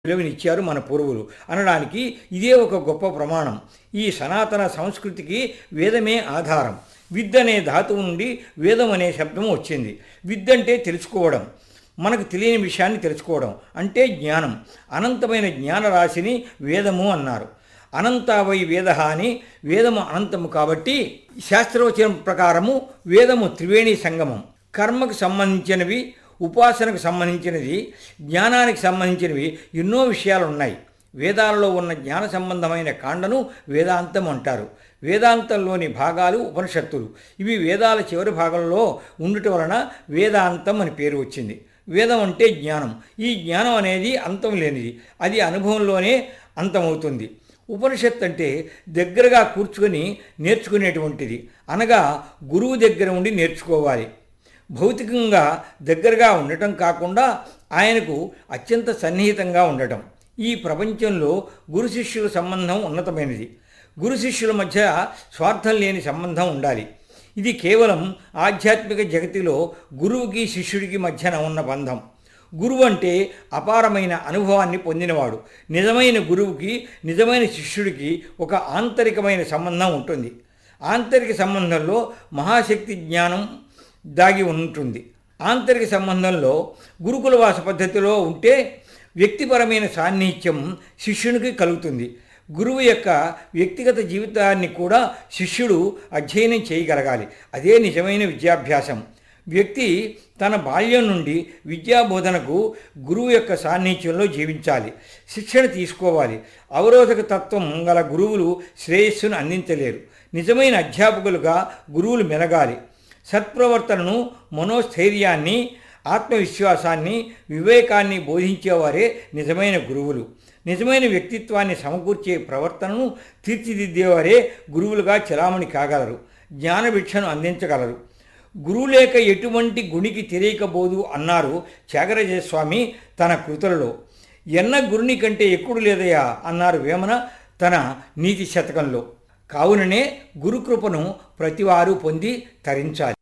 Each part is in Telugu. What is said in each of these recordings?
విలువనిచ్చారు మన పూర్వులు అనడానికి ఇదే ఒక గొప్ప ప్రమాణం ఈ సనాతన సంస్కృతికి వేదమే ఆధారం విద్ అనే ధాతువు నుండి వేదం అనే శబ్దం వచ్చింది విద్ అంటే తెలుసుకోవడం మనకు తెలియని విషయాన్ని తెలుసుకోవడం అంటే జ్ఞానం అనంతమైన జ్ఞాన రాశిని వేదము అన్నారు అనంతావై వేద అని వేదము అనంతము కాబట్టి శాస్త్రవచనం ప్రకారము వేదము త్రివేణి సంగమం కర్మకు సంబంధించినవి ఉపాసనకు సంబంధించినది జ్ఞానానికి సంబంధించినవి ఎన్నో విషయాలు ఉన్నాయి వేదాలలో ఉన్న జ్ఞాన సంబంధమైన కాండను వేదాంతం అంటారు వేదాంతంలోని భాగాలు ఉపనిషత్తులు ఇవి వేదాల చివరి భాగంలో ఉండటం వలన వేదాంతం అని పేరు వచ్చింది వేదం అంటే జ్ఞానం ఈ జ్ఞానం అనేది అంతం లేనిది అది అనుభవంలోనే అంతమవుతుంది ఉపనిషత్ అంటే దగ్గరగా కూర్చుకొని నేర్చుకునేటువంటిది అనగా గురువు దగ్గర ఉండి నేర్చుకోవాలి భౌతికంగా దగ్గరగా ఉండటం కాకుండా ఆయనకు అత్యంత సన్నిహితంగా ఉండటం ఈ ప్రపంచంలో గురు శిష్యుల సంబంధం ఉన్నతమైనది గురు శిష్యుల మధ్య స్వార్థం లేని సంబంధం ఉండాలి ఇది కేవలం ఆధ్యాత్మిక జగతిలో గురువుకి శిష్యుడికి మధ్యన ఉన్న బంధం గురువు అంటే అపారమైన అనుభవాన్ని పొందినవాడు నిజమైన గురువుకి నిజమైన శిష్యుడికి ఒక ఆంతరికమైన సంబంధం ఉంటుంది ఆంతరిక సంబంధంలో మహాశక్తి జ్ఞానం దాగి ఉంటుంది ఆంతరిక సంబంధంలో గురుకులవాస పద్ధతిలో ఉంటే వ్యక్తిపరమైన సాన్నిహిత్యం శిష్యునికి కలుగుతుంది గురువు యొక్క వ్యక్తిగత జీవితాన్ని కూడా శిష్యుడు అధ్యయనం చేయగలగాలి అదే నిజమైన విద్యాభ్యాసం వ్యక్తి తన బాల్యం నుండి విద్యాబోధనకు గురువు యొక్క సాన్నిధ్యంలో జీవించాలి శిక్షణ తీసుకోవాలి అవరోధక తత్వం గల గురువులు శ్రేయస్సును అందించలేరు నిజమైన అధ్యాపకులుగా గురువులు మెలగాలి సత్ప్రవర్తనను మనోస్థైర్యాన్ని ఆత్మవిశ్వాసాన్ని వివేకాన్ని బోధించేవారే నిజమైన గురువులు నిజమైన వ్యక్తిత్వాన్ని సమకూర్చే ప్రవర్తనను తీర్చిదిద్దేవారే గురువులుగా చలామణి కాగలరు జ్ఞానభిక్షను అందించగలరు గురువు లేక ఎటువంటి గుణికి తెలియకబోదు అన్నారు త్యాగరాజస్వామి తన కృతులలో ఎన్న గురుని కంటే ఎక్కుడు లేదయా అన్నారు వేమన తన నీతి శతకంలో కావుననే గురుకృపను ప్రతివారు పొంది తరించాలి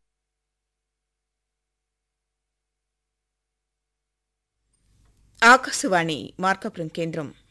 ఆకాశవాణి మార్కాపురం కేంద్రం